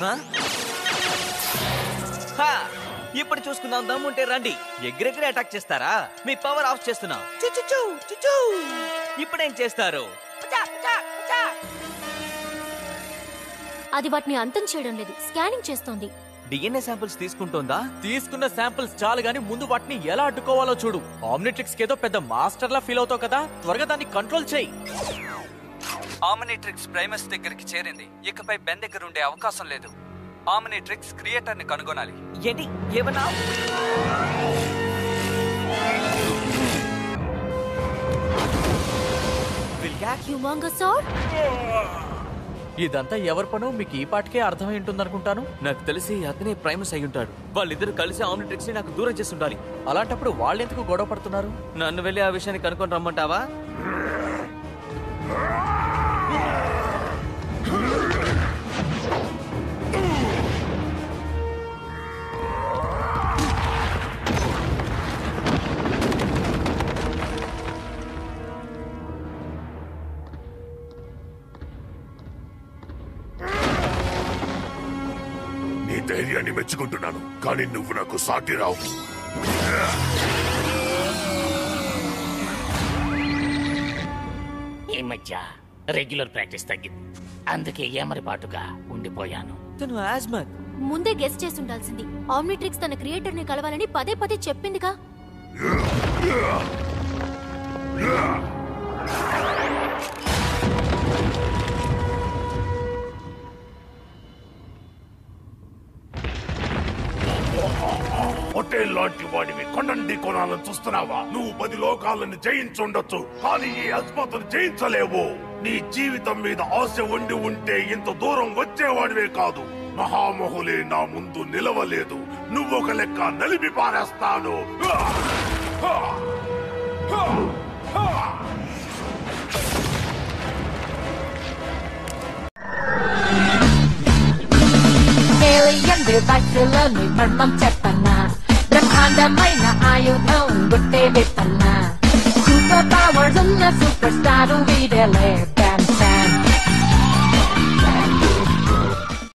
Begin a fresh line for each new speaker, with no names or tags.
హా? హా, ఇప్పుడు చూసుకుందాం దమ్ముంటే రండి ఎగ్రెగ్రే అటాక్ చేస్తారా మీ పవర్ ఆఫ్ చేస్తున్నా చు, చు, చు, చు, చు. ఇప్పుడేం చేస్తారు
అది వాటిని అంతం చేయడం లేదు స్కానింగ్ చేస్తోంది
డిఎన్ఏ శాంపిల్స్ తీసుకుంటోందా
తీసుకున్న శాంపిల్స్ చాలు గాని ముందు వాటిని ఎలా అడ్డుకోవాలో చూడు ఆమ్నిట్రిక్స్ ఏదో పెద్ద మాస్టర్ లా ఫీల్ అవుతావు కదా త్వరగా దాన్ని కంట్రోల్ చేయి
ఆమినిట్రిక్స్ ప్రైమస్ దగ్గరికి చేరింది ఇకపై బెన్ దగ్గర ఉండే అవకాశం లేదు ఆమినిట్రిక్స్ క్రియేటర్ ని కనుగొనాలి
ఏంటి ఏమన్నా
హ్యూమాంగసార్
ఇదంతా ఎవరి పనో మీకు ఈ పాటికే అర్థమై ఉంటుందనుకుంటాను
నాకు తెలిసి అతనే ప్రైమస్ అయి ఉంటాడు వాళ్ళిద్దరు కలిసి ఆమ్నిట్రిక్స్ ని నాకు దూరం చేసి ఉండాలి
అలాంటప్పుడు వాళ్ళెందుకు గొడవ పడుతున్నారు
నన్ను వెళ్ళి ఆ విషయాన్ని కనుక్కొని రమ్మంటావా
నీ ధైర్యాన్ని మెచ్చుకుంటున్నాను కానీ నువ్వు నాకు సాటి రావు
ఈ మధ్య రెగ్యులర్ ప్రాక్టీస్ తగ్గింది అందుకే ఏమరిపాటుగా ఉండిపోయాను
తను ఆజ్మత్
ముందే గెస్ట్ చేసి ఉండాల్సింది ఆమ్నిట్రిక్స్ తన క్రియేటర్ ని కలవాలని పదే పదే చెప్పిందిగా
హోటల్ లాంటి వాడివి కొండండి కొనాలని చూస్తున్నావా నువ్వు పది లోకాలను జయించుండొచ్చు కానీ ఈ అస్మతను జయించలేవు నీ జీవితం మీద ఆశ ఉండి ఉంటే ఇంత దూరం వచ్చేవాడివే కాదు మహామహులే నా ముందు నిలవలేదు నువ్వొక లెక్క నలిపి పారేస్తాను హా! హా! హా! హా!
ఏలియన్ విభక్తులని మర్మం చెప్పనా బ్రహ్మాండమైన ఆయుధం గుట్టే విత్తనా సూపర్ పవర్స్ ఉన్న సూపర్ స్టార్ వీడలే